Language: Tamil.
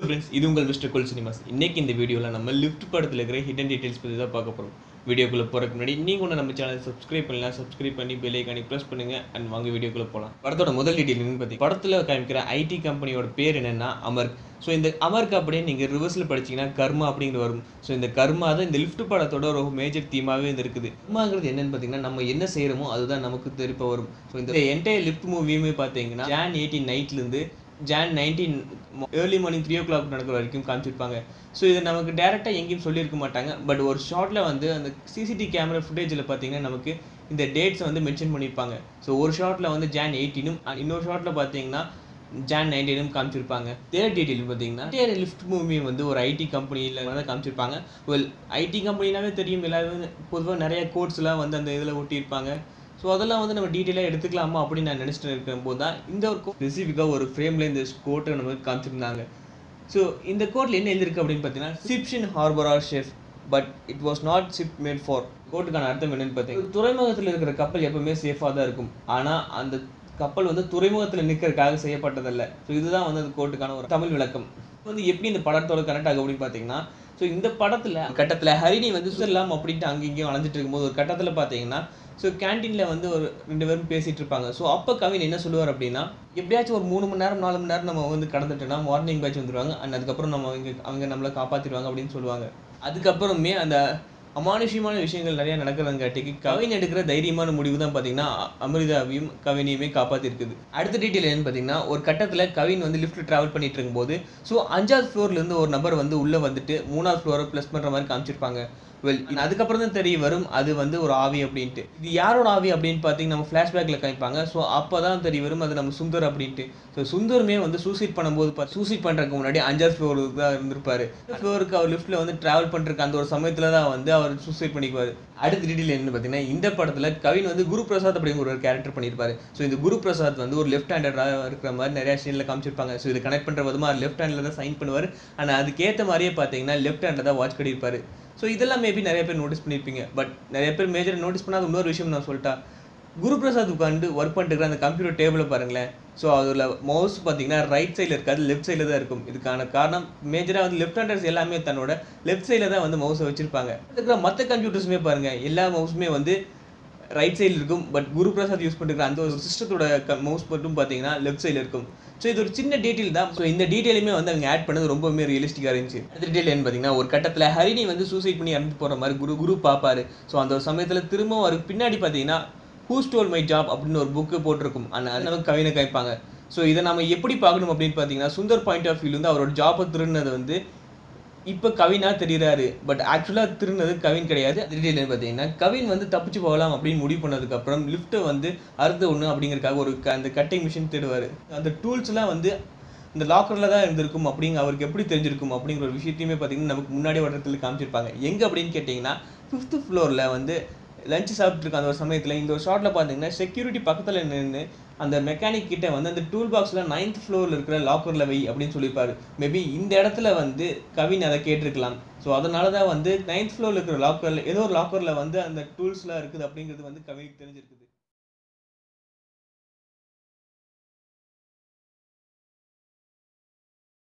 ஃப்ரெண்ட்ஸ் இது உங்கள் மிஸ்டர் கோல் சினிமாஸ் இன்னைக்கு இந்த வீடியோவில் நம்ம லிஃப்ட் படத்தில் இருக்கிற ஹிடன் டீடைல்ஸ் பற்றி தான் பார்க்க போகிறோம் வீடியோக்குள்ளே போகிறதுக்கு முன்னாடி நீங்கள் ஒன்று நம்ம சேனலை சப்ஸ்கிரைப் பண்ணலாம் சப்ஸ்கிரைப் பண்ணி பெல் ஐக்கானி ப்ரெஸ் பண்ணுங்க அண்ட் வாங்க வீடியோக்குள்ளே போகலாம் படத்தோட முதல் டீட்டெயில் என்னன்னு பார்த்தீங்க படத்தில் காமிக்கிற ஐடி கம்பெனியோட பேர் என்னென்னா அமர்க் ஸோ இந்த அமர்க் அப்படியே நீங்கள் ரிவர்ஸில் படிச்சீங்கன்னா கர்மா அப்படிங்கிற வரும் ஸோ இந்த கர்மா தான் இந்த லிஃப்ட் படத்தோட ஒரு மேஜர் தீமாகவே இது இருக்குது கர்மாங்கிறது என்னன்னு பார்த்தீங்கன்னா நம்ம என்ன செய்கிறோமோ அதுதான் நமக்கு திருப்ப வரும் ஸோ இந்த என்டையர் லிஃப்ட் மூவியுமே பார்த்தீங்கன்னா ஜான் எயிட்டீன் நைட்லேருந்து June nineteen early morning three o'clock நடக்கிற வரைக்கும் காமிச்சிருப்பாங்க ஸோ இதை நமக்கு டேரெக்டாக எங்கேயும் சொல்லியிருக்க மாட்டாங்க பட் ஒரு ஷார்ட்டில் வந்து அந்த சிசிடிவி கேமரா ஃபுட்டேஜில் பார்த்தீங்கன்னா நமக்கு இந்த டேட்ஸை வந்து மென்ஷன் பண்ணியிருப்பாங்க ஸோ ஒரு ஷார்ட்டில் வந்து ஜான் எயிட்டீனும் இன்னொரு ஷார்ட்டில் பார்த்தீங்கன்னா ஜான் நைன்டீனும் காமிச்சிருப்பாங்க தேர்ட் டீட்டெயில் பார்த்தீங்கன்னா தேர் லிஃப்ட் மூவி வந்து ஒரு ஐடி கம்பெனியில் வந்து காமிச்சிருப்பாங்க வெல் ஐடி கம்பெனினாவே தெரியும் எல்லாருமே பொதுவாக நிறைய கோட்ஸ்லாம் வந்து அந்த இதில் ஒட்டியிருப்பாங்க ஸோ அதெல்லாம் வந்து நம்ம டீட்டெயிலாக எடுத்துக்கலாமா அப்படின்னு நான் நினச்சிட்டு இருக்கும்போது தான் இந்த ஒரு ஸ்பெசிஃபிக்காக ஒரு ஃப்ரேமில் இந்த கோட்டை நமக்கு காமிச்சிருந்தாங்க ஸோ இந்த கோட்டில் என்ன எழுதிருக்கு அப்படின்னு பார்த்தீங்கன்னா ship in harbour safe but it was not ship made for கோட்டுக்கான அர்த்தம் என்னன்னு பார்த்தீங்கன்னா துறைமுகத்தில் இருக்கிற கப்பல் எப்பவுமே சேஃபாக தான் இருக்கும் ஆனால் அந்த கப்பல் வந்து துறைமுகத்தில் நிற்கிறதுக்காக செய்யப்பட்டதல்ல ஸோ இதுதான் வந்து அந்த கோட்டுக்கான ஒரு தமிழ் விளக்கம் வந்து எப்படி இந்த படத்தோட கனெக்ட் ஆகும் அப்படின்னு பார்த்தீங்கன்னா ஸோ இந்த படத்தில் கட்டத்தில் ஹரிணி வந்து சுசர்லாம் அப்படின்ட்டு அங்கேயும் இங்கேயும் அலைஞ்சிட்டு இருக்கும்போது ஒரு கட்டத்தில் பார்த்தீங்கன்னா ஸோ கேன்டீனில் வந்து ஒரு ரெண்டு பேரும் பேசிகிட்டு இருப்பாங்க ஸோ அப்போ கவின் என்ன சொல்லுவார் அப்படின்னா எப்படியாச்சும் ஒரு மூணு மணி நேரம் நாலு மணி நேரம் நம்ம வந்து கடந்துட்டோம்னா மார்னிங் பேட்ச் வந்துடுவாங்க அண்ட் அதுக்கப்புறம் நம்ம இங்கே அவங்க நம்மளை காப்பாற்றிடுவாங்க அப்படின்னு சொல்லுவாங்க அதுக்கப்புறமே அந்த அமானுஷ்யமான விஷயங்கள் நிறைய நடக்கிறங்காட்டிக்கு கவின் எடுக்கிற தைரியமான முடிவு தான் பார்த்தீங்கன்னா அமிர்தாவையும் கவினையுமே காப்பாற்றிருக்குது அடுத்த டீட்டெயில் என்னன்னு பார்த்தீங்கன்னா ஒரு கட்டத்தில் கவின் வந்து லிஃப்ட் ட்ராவல் பண்ணிட்டு இருக்கும்போது ஸோ அஞ்சாவது ஃப்ளோர்லேருந்து ஒரு நபர் வந்து உள்ளே வந்துட்டு மூணாவது ஃப்ளோரை ப்ளஸ் பண்ணுற மாதிரி காமிச்சிருப்பாங்க வெல் அதுக்கப்புறம் தான் தெரிய வரும் அது வந்து ஒரு ஆவி அப்படின்ட்டு இது யாரோட ஆவி அப்படின்னு பார்த்தீங்கன்னா நம்ம ஃப்ளாஷ்பேக்கில் காமிப்பாங்க ஸோ அப்போ தான் தெரிய வரும் அது நம்ம சுந்தர் அப்படின்ட்டு ஸோ சுந்தருமே வந்து சூசைட் பண்ணும்போது பார்த்து சூசைட் பண்ணுறதுக்கு முன்னாடி அஞ்சாவது ஃப்ளோர் தான் இருந்திருப்பாரு ஃப்ளோருக்கு அவர் லிஃப்ட்டில் வந்து ட்ராவல் பண்ணுறதுக்கு அந்த ஒரு சமயத்தில் தான் வந்து அவர் சூசைட் பண்ணிக்குவார் அடுத்த டீட்டெயில் என்ன பார்த்தீங்கன்னா இந்த படத்தில் கவின் வந்து குரு பிரசாத் அப்படிங்கிற ஒரு கேரக்டர் பண்ணியிருப்பாரு ஸோ இந்த குரு பிரசாத் வந்து ஒரு லெஃப்ட் ஹேண்டடாக இருக்கிற மாதிரி நிறைய சீனில் காமிச்சிருப்பாங்க ஸோ இது கனெக்ட் பண்ணுற விதமாக லெஃப்ட் ஹேண்டில் தான் சைன் பண்ணுவார் ஆனால் அதுக்கேற்ற மாதிரியே பார்த்தீங்கன்னா லெஃப்ட் ஹேண்டில் தான் வாட்ச் கட்டியிருப்பாரு ஸோ இதெல்லாம் மேபி நிறைய பேர் நோட்டீஸ் பண்ணியிருப்பீங்க பட் நிறைய பேர் மேஜர் நோட்டீஸ் பண்ணாத இன்னொரு விஷயம் நான் சொல்லிட்டா குரு பிரசாத் உட்காந்து ஒர்க் பண்ணிட்டு அந்த கம்ப்யூட்டர் டேபிளை பாருங்களேன் ஸோ அதில் மவுஸ் பார்த்தீங்கன்னா ரைட் சைடில் இருக்காது லெஃப்ட் சைடில் தான் இருக்கும் இதுக்கான காரணம் மேஜராக வந்து லெஃப்ட் ஹேண்டர்ஸ் எல்லாமே தன்னோட லெஃப்ட் சைடில் தான் வந்து மவுஸை வச்சிருப்பாங்க இருக்கிற மற்ற கம்ப்யூட்டர்ஸுமே பாருங்கள் எல்லா மவுஸுமே வந்து ரைட் சைடில் இருக்கும் பட் குரு பிரசாத் யூஸ் பண்ணிருக்கிற அந்த ஒரு சிஸ்டத்தோட மவுஸ் மட்டும் பார்த்தீங்கன்னா லெஃப்ட் சைடில் இருக்கும் ஸோ இது ஒரு சின்ன டீட்டெயில் தான் ஸோ இந்த டீட்டெயிலுமே வந்து அவங்க ஆட் பண்ணது ரொம்பவுமே ரியலிஸ்டிக்காக இருந்துச்சு அந்த டீட்டெயில் என்ன பார்த்தீங்கன்னா ஒரு கட்டத்தில் ஹரிணி வந்து சூசைட் பண்ணி இறந்து போகிற மாதிரி குரு குரு பார்ப்பாரு ஸோ அந்த ஒரு சமயத்தில் திரும்ப அவருக்கு பின்னாடி பார்த்தீங்கன்னா ஹூ ஸ்டோல் மை ஜாப் அப்படின்னு ஒரு புக்கு போட்டிருக்கும் அந்த நமக்கு கவினை கைப்பாங்க ஸோ இதை நம்ம எப்படி பார்க்கணும் அப்படின்னு பார்த்தீங்கன்னா சுந்தர் பாயிண்ட் ஆஃப் வியூ வந்து அவரோட ஜாப்பை திருநது வந்து இப்போ கவினா தெரியுறாரு பட் ஆக்சுவலாக திருநது கவின் கிடையாது திடீர்னு பார்த்தீங்கன்னா கவின் வந்து தப்பிச்சு போகலாம் அப்படின்னு முடிவு பண்ணதுக்கப்புறம் லிஃப்ட்டை வந்து அறுத்து ஒன்று அப்படிங்கிறக்காக ஒரு க- அந்த கட்டிங் மிஷின் தேடுவார் அந்த டூல்ஸ்லாம் வந்து இந்த லாக்கரில் தான் இருந்திருக்கும் அப்படிங்க அவருக்கு எப்படி தெரிஞ்சிருக்கும் அப்படிங்கிற ஒரு விஷயத்தையுமே பார்த்தீங்கன்னா நமக்கு முன்னாடி வட்டத்தில் காமிச்சிருப்பாங்க எங்கே அப்படின்னு கேட்டிங்கன்னா ஃபிஃப்த்து ஃப்ளோரில் வந்து லஞ்ச் சாப்பிட்ருக்க அந்த ஒரு சமயத்தில் இந்த ஒரு ஷார்ட்டில் பார்த்தீங்கன்னா செக்யூரிட்டி பக்கத்தில் நின்று அந்த மெக்கானிக் கிட்ட வந்து அந்த டூல் பாக்ஸில் நைன்த் ஃப்ளோரில் இருக்கிற லாக்கரில் வை அப்படின்னு சொல்லியிருப்பாரு மேபி இந்த இடத்துல வந்து கவின் அதை கேட்டிருக்கலாம் ஸோ அதனால தான் வந்து நைன்த் ஃப்ளோரில் இருக்கிற லாக்கரில் ஏதோ ஒரு லாக்கரில் வந்து அந்த டூல்ஸ்லாம் இருக்குது அப்படிங்கிறது வந்து கவினுக்கு தெரிஞ்சிருக்குது